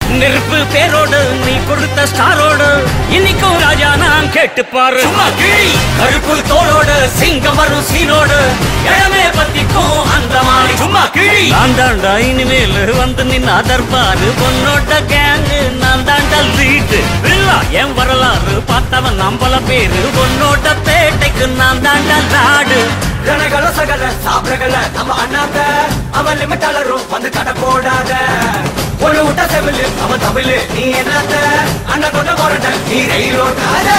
நெருப்பு பேரோடு நீ கொடுத்த ஸ்டாரோடு இன்னைக்கும் ராஜா நான் கேட்டு பாரு கருப்பு தோளோடு சிங்கம் வரும் சீனோடு இடமே பத்திக்கும் அந்த மாதிரி சும்மா கிழி நான் தாண்டா இனிமேல் வந்து நின்று அதர்பாரு பொண்ணோட கேங்கு நான் தாண்டா லீடு இல்லா என் வரலாறு பார்த்தவன் நம்பல பேரு பொண்ணோட பேட்டைக்கு நான் தாண்டா லாடு ரணகள சகல சாப்பிடகல நம்ம அண்ணாத்த அவன் லிமிட்டாளரும் வந்து கடை போடாத ஒண்ணு விட்ட செவிலு அவன் தமிழ் நீ என்னத்த அண்ணன் கொண்ட போறட்ட நீ ரயில் ஓட்டாத